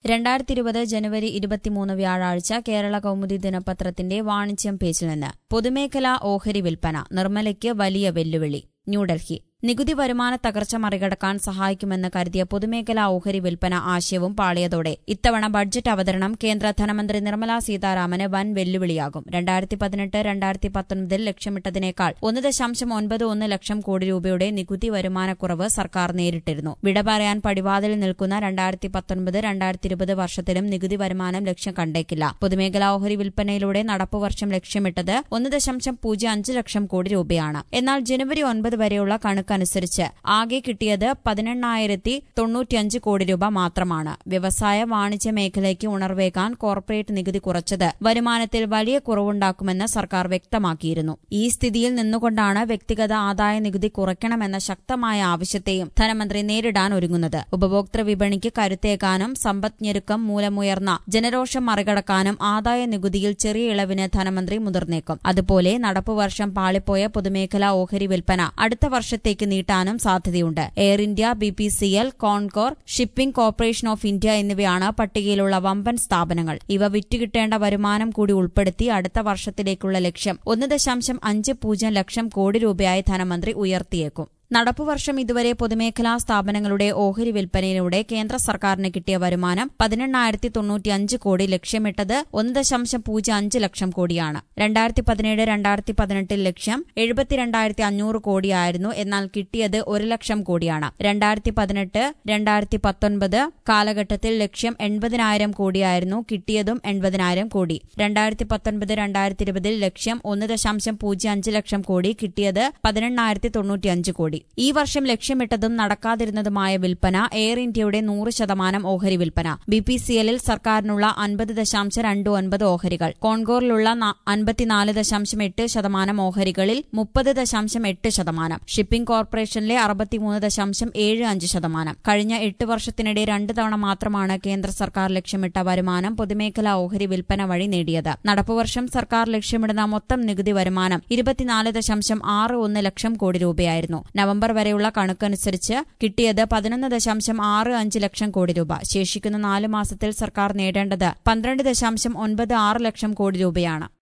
രണ്ടായിരത്തി ഇരുപത് ജനുവരി ഇരുപത്തിമൂന്ന് വ്യാഴാഴ്ച കേരള കൗമുദി ദിനപത്രത്തിന്റെ വാണിജ്യം പേജിൽ നിന്ന് പൊതുമേഖലാ ഓഹരി വിൽപ്പന നിർമ്മലയ്ക്ക് വലിയ വെല്ലുവിളി ന്യൂഡൽഹി നികുതി വരുമാന തകർച്ച മറികടക്കാൻ സഹായിക്കുമെന്ന് കരുതിയ പൊതുമേഖലാ ഓഹരി വിൽപ്പന ആശയവും പാളിയതോടെ ഇത്തവണ ബഡ്ജറ്റ് അവതരണം കേന്ദ്ര ധനമന്ത്രി നിർമ്മലാ സീതാരാമന് വൻ വെല്ലുവിളിയാകും രണ്ടായിരത്തി പതിനെട്ട് രണ്ടായിരത്തി പത്തൊൻപതിൽ ലക്ഷ്യമിട്ടതിനേക്കാൾ ഒന്ന് ദശാംശം ഒൻപത് ഒന്ന് ലക്ഷം കോടി രൂപയുടെ നികുതി വരുമാനക്കുറവ് സർക്കാർ നേരിട്ടിരുന്നു വിട പറയാൻ പടിവാതിൽ നിൽക്കുന്ന രണ്ടായിരത്തി പത്തൊൻപത് രണ്ടായിരത്തി ഇരുപത് വർഷത്തിലും നികുതി വരുമാനം ലക്ഷ്യം കണ്ടേക്കില്ല പൊതുമേഖലാ ഓഹരി വിൽപ്പനയിലൂടെ നടപ്പു വർഷം ലക്ഷ്യമിട്ടത് ഒന്ന് ദശാംശം പൂജ്യം അഞ്ച് ലക്ഷം കോടി രൂപയാണ് എന്നാൽ ജനുവരി ഒൻപത് വരെയുള്ള കണക്കനുസരിച്ച് ആകെ കിട്ടിയത് പതിനെണ്ണായിരത്തി തൊണ്ണൂറ്റിയഞ്ച് കോടി രൂപ മാത്രമാണ് വ്യവസായ വാണിജ്യ മേഖലയ്ക്ക് ഉണർവേകാൻ കോർപ്പറേറ്റ് നികുതി കുറച്ചത് വരുമാനത്തിൽ വലിയ കുറവുണ്ടാക്കുമെന്ന് സർക്കാർ വ്യക്തമാക്കിയിരുന്നു ഈ സ്ഥിതിയിൽ നിന്നുകൊണ്ടാണ് വ്യക്തിഗത ആദായ നികുതി കുറയ്ക്കണമെന്ന ശക്തമായ ആവശ്യത്തെയും ധനമന്ത്രി നേരിടാൻ ഒരുങ്ങുന്നത് ഉപഭോക്തൃ വിപണിക്ക് കരുത്തേക്കാനും സമ്പദ്ഞെരുക്കം മൂലമുയർന്ന ജനരോഷം മറികടക്കാനും ആദായ നികുതിയിൽ ചെറിയ ഇളവിന് ധനമന്ത്രി മുതിർന്നേക്കും അതുപോലെ നടപ്പുവർഷം പാളിപ്പോയ പൊതുമേഖലാ ഓഹരി വിൽപ്പന അടുത്ത വർഷത്തേക്ക് നീട്ടാനും സാധ്യതയുണ്ട് Air India B P C L Concor shipping corporation of India എന്നിവയാണ് പട്ടികയിലുള്ള വമ്പൻ സ്ഥാപനങ്ങൾ ഇവ വിറ്റുകിട്ടേണ്ട വരുമാനം കൂടി ഉൾപ്പെടുത്തി അടുത്ത വർഷത്തിലേക്കുള്ള ലക്ഷ്യം ഒന്ന് ദശാംശം അഞ്ച് പൂജ്യം ലക്ഷം കോടി രൂപയായി ധനമന്ത്രി ഉയർത്തിയേക്കും നടപ്പുവർഷം ഇതുവരെ പൊതുമേഖലാ സ്ഥാപനങ്ങളുടെ ഓഹരി വിൽപ്പനയിലൂടെ കേന്ദ്ര സർക്കാരിന് കിട്ടിയ വരുമാനം പതിനെണ്ണായിരത്തി തൊണ്ണൂറ്റിയഞ്ച് കോടി ലക്ഷ്യമിട്ടത് ഒന്ന് ദശാംശം പൂജ്യം അഞ്ച് ലക്ഷം കോടിയാണ് രണ്ടായിരത്തി പതിനേഴ് രണ്ടായിരത്തി പതിനെട്ടിൽ ലക്ഷ്യം എഴുപത്തിരണ്ടായിരത്തി അഞ്ഞൂറ് കോടിയായിരുന്നു എന്നാൽ കിട്ടിയത് ഒരു ലക്ഷം കോടിയാണ് രണ്ടായിരത്തി പതിനെട്ട് രണ്ടായിരത്തി പത്തൊൻപത് കാലഘട്ടത്തിൽ ലക്ഷ്യം എൺപതിനായിരം കോടിയായിരുന്നു കിട്ടിയതും എൺപതിനായിരം കോടി രണ്ടായിരത്തി പത്തൊൻപത് രണ്ടായിരത്തി ഇരുപതിൽ ലക്ഷ്യം ഒന്ന് ദശാംശം പൂജ്യം അഞ്ച് ലക്ഷം കോടി കിട്ടിയത് പതിനെണ്ണായിരത്തി തൊണ്ണൂറ്റിയഞ്ച് കോടി ഈ വർഷം ലക്ഷ്യമിട്ടതും നടക്കാതിരുന്നതുമായ വിൽപ്പന എയർ ഇന്ത്യയുടെ നൂറ് ശതമാനം ഓഹരി വിൽപ്പന ബി പി സി എല്ലിൽ സർക്കാരിനുള്ള അൻപത് ദശാംശം രണ്ട് ഒൻപത് ഓഹരികൾ കോൺകോറിലുള്ള അൻപത്തിനാല് ദശാംശം എട്ട് ശതമാനം ഓഹരികളിൽ മുപ്പത് ദശാംശം എട്ട് ശതമാനം ഷിപ്പിംഗ് കോർപ്പറേഷനിലെ അറുപത്തിമൂന്ന് ദശാംശം ഏഴ് അഞ്ച് ശതമാനം കഴിഞ്ഞ എട്ട് വർഷത്തിനിടെ രണ്ട് തവണ മാത്രമാണ് കേന്ദ്ര സർക്കാർ ലക്ഷ്യമിട്ട വരുമാനം പൊതുമേഖലാ ഓഹരി വിൽപ്പന വഴി നേടിയത് നടപ്പുവർഷം സർക്കാർ ലക്ഷ്യമിടുന്ന മൊത്തം നികുതി വരുമാനം ഇരുപത്തിനാല് ദശാംശം ആറ് ഒന്ന് ലക്ഷം കോടി രൂപയായിരുന്നു നവംബർ വരെയുള്ള കണക്കനുസരിച്ച് കിട്ടിയത് പതിനൊന്ന് ദശാംശം ആറ് അഞ്ച് ലക്ഷം കോടി രൂപ ശേഷിക്കുന്ന നാല് മാസത്തിൽ സർക്കാർ നേടേണ്ടത് പന്ത്രണ്ട് ദശാംശം ഒൻപത് ആറ് ലക്ഷം കോടി രൂപയാണ്